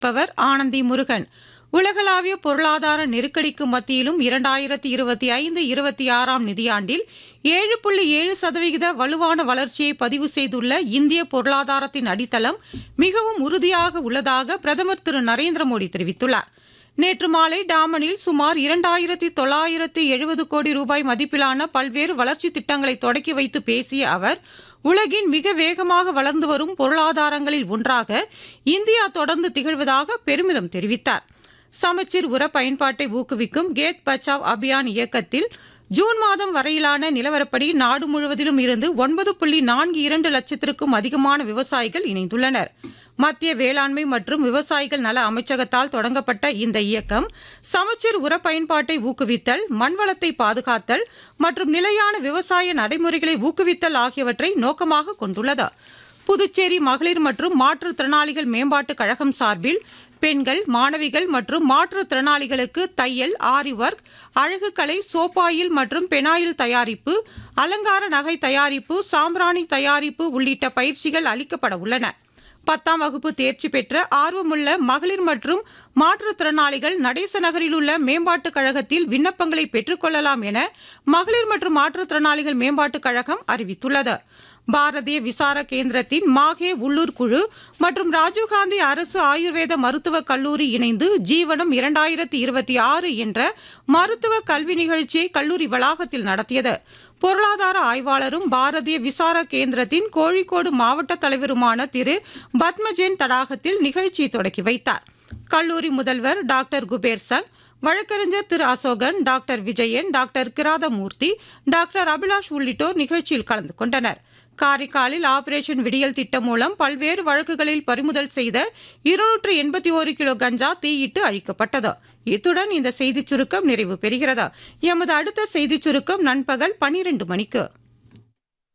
power Anandhi Murugan உலகளாவிய பொருளாதார நெருக்கடிக்கு மத்தியிலும் இரண்டாயிரத்தி இருபத்தி ஐந்து இருபத்தி ஆறாம் நிதியாண்டில் ஏழு புள்ளி ஏழு சதவிகித வலுவான வளர்ச்சியை பதிவு செய்துள்ள இந்திய பொருளாதாரத்தின் அடித்தளம் மிகவும் உறுதியாக உள்ளதாக பிரதமர் திரு நரேந்திர மோடி தெரிவித்துள்ளார் நேற்று மாலை டாமனில் சுமார் இரண்டாயிரத்தி தொள்ளாயிரத்து எழுபது கோடி ரூபாய் மதிப்பிலான பல்வேறு வளர்ச்சி திட்டங்களை தொடக்கி வைத்து பேசிய அவர் உலகின் மிக வேகமாக வளர்ந்து வரும் பொருளாதாரங்களில் ஒன்றாக இந்தியா தொடர்ந்து திகழ்வதாக பெருமிதம் தெரிவித்தார் சமச்சீர் உர பயன்பாட்டை ஊக்குவிக்கும் கேத் பச்சாவ் அபியான் இயக்கத்தில் ஜூன் மாதம் வரையிலான நிலவரப்படி நாடு முழுவதிலும் இருந்து ஒன்பது புள்ளி நான்கு இரண்டு லட்சத்திற்கும் அதிகமான விவசாயிகள் இணைந்துள்ளனர் மத்திய வேளாண்மை மற்றும் விவசாயிகள் நல அமைச்சகத்தால் தொடங்கப்பட்ட இந்த இயக்கம் சமச்சீர் உர பயன்பாட்டை ஊக்குவித்தல் மண்வளத்தை பாதுகாத்தல் மற்றும் நிலையான விவசாய நடைமுறைகளை ஊக்குவித்தல் ஆகியவற்றை நோக்கமாக கொண்டுள்ளது புதுச்சேரி மகளிர் மற்றும் மாற்றுத்திறனாளிகள் மேம்பாட்டுக் கழகம் சார்பில் பெண்கள் மாணவிகள் மற்றும் மாற்றுத்திறனாளிகளுக்கு தையல் ஆரி ஒர்க் அழகுக்கலை சோப்பாயில் மற்றும் பெனாயில் தயாரிப்பு அலங்கார நகை தயாரிப்பு சாம்பிராணி தயாரிப்பு உள்ளிட்ட பயிற்சிகள் அளிக்கப்பட உள்ளன பத்தாம் வகுப்பு தேர்ச்சி பெற்ற ஆர்வமுள்ள மகளிர் மற்றும் மாற்றுத்திறனாளிகள் நடேச நகரில் உள்ள மேம்பாட்டுக் கழகத்தில் விண்ணப்பங்களை பெற்றுக்கொள்ளலாம் என மகளிர் மற்றும் மாற்றுத்திறனாளிகள் மேம்பாட்டுக் கழகம் அறிவித்துள்ளது பாரதிய விசார கேந்திரத்தின் மாஹே உள்ளூர் குழு மற்றும் ராஜீவ்காந்தி அரசு ஆயுர்வேத மருத்துவக் கல்லூரி இணைந்து ஜீவனம் இரண்டாயிரத்தி இருபத்தி ஆறு என்ற மருத்துவ கல்வி நிகழ்ச்சியை கல்லூரி வளாகத்தில் நடத்தியது பொருளாதார ஆய்வாளரும் பாரதிய விசார கேந்திரத்தின் கோழிக்கோடு மாவட்ட தலைவருமான திரு பத்மஜென் தடாகத்தில் நிகழ்ச்சியை தொடக்கி வைத்தார் கல்லூரி முதல்வர் டாக்டர் குபேர் சங் வழக்கறிஞர் திரு Ashokan doctor Vijayan doctor Kirathamoorthy doctor Abhilash உள்ளிட்டோர் நிகழ்ச்சியில் கலந்து கொண்டனர் காரைக்காலில் ஆபரேஷன் விடியல் திட்டம் மூலம் பல்வேறு வழக்குகளில் பறிமுதல் செய்த இருநூற்று எண்பத்தி ஒரு கிலோ கஞ்சா தீயிட்டு அழிக்கப்பட்டது இத்துடன் இந்த செய்திச் சுருக்கம் நிறைவு பெறுகிறது எமது அடுத்த செய்திச் சுருக்கம் நண்பகல் பனிரெண்டு மணிக்கு